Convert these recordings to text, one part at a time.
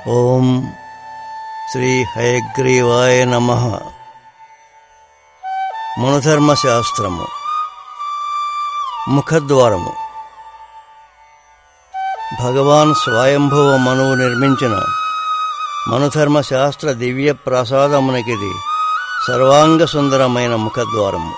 ఓం శ్రీ హయగ్రీవాయ నమ మనుధర్మశాస్త్రము ముఖద్వారము భగవాన్ స్వయంభువ మనువు నిర్మించిన మనుధర్మశాస్త్ర దివ్య ప్రసాదమునకిది సర్వాంగ సుందరమైన ముఖద్వారము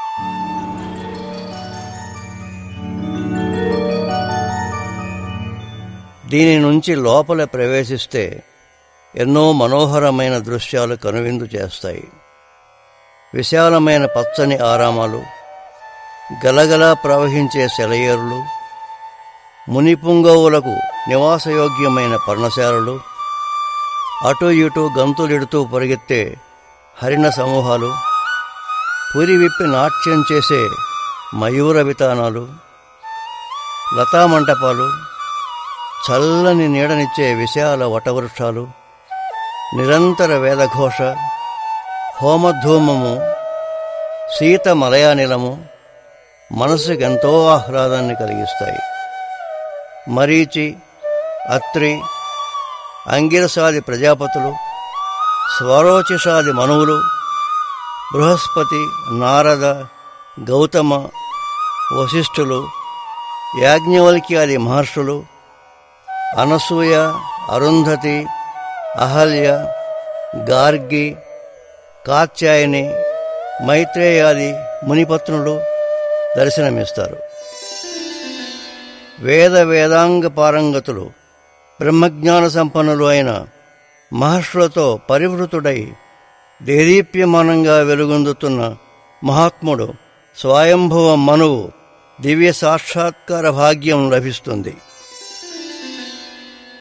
దీని నుంచి లోపల ప్రవేశిస్తే ఎన్నో మనోహరమైన దృశ్యాలు కనువిందు చేస్తాయి విశాలమైన పచ్చని ఆరామాలు గలగలా ప్రవహించే సెలయేరులు మునిపుంగవులకు నివాసయోగ్యమైన పర్ణశాలలు అటు ఇటు గంతులిడుతూ పరిగెత్తే హరిణ సమూహాలు పురి విప్పి నాట్యం చేసే మయూర వితానాలు లతామంటపాలు చల్లని నీడనిచ్చే విశాల వటవృక్షాలు నిరంతర వేదఘోష హోమధూమము శీత మలయానిలము మనసుకెంతో ఆహ్లాదాన్ని కలిగిస్తాయి మరీచి అత్రి అంగిరసాది ప్రజాపతులు స్వరోచిషాది మనువులు బృహస్పతి నారద గౌతమ వశిష్ఠులు యాజ్ఞవల్క్యాది మహర్షులు అనసూయ అరుంధతి అహల్య గార్గి కాత్యాయని మైత్రేయాది మునిపత్నులు దర్శనమిస్తారు వేద వేదాంగ పారంగతులు బ్రహ్మజ్ఞాన సంపన్నులు అయిన మహర్షులతో పరివృతుడై దేదీప్యమానంగా వెలుగొందుతున్న మహాత్ముడు స్వయంభవ మనువు దివ్య సాక్షాత్కార భాగ్యం లభిస్తుంది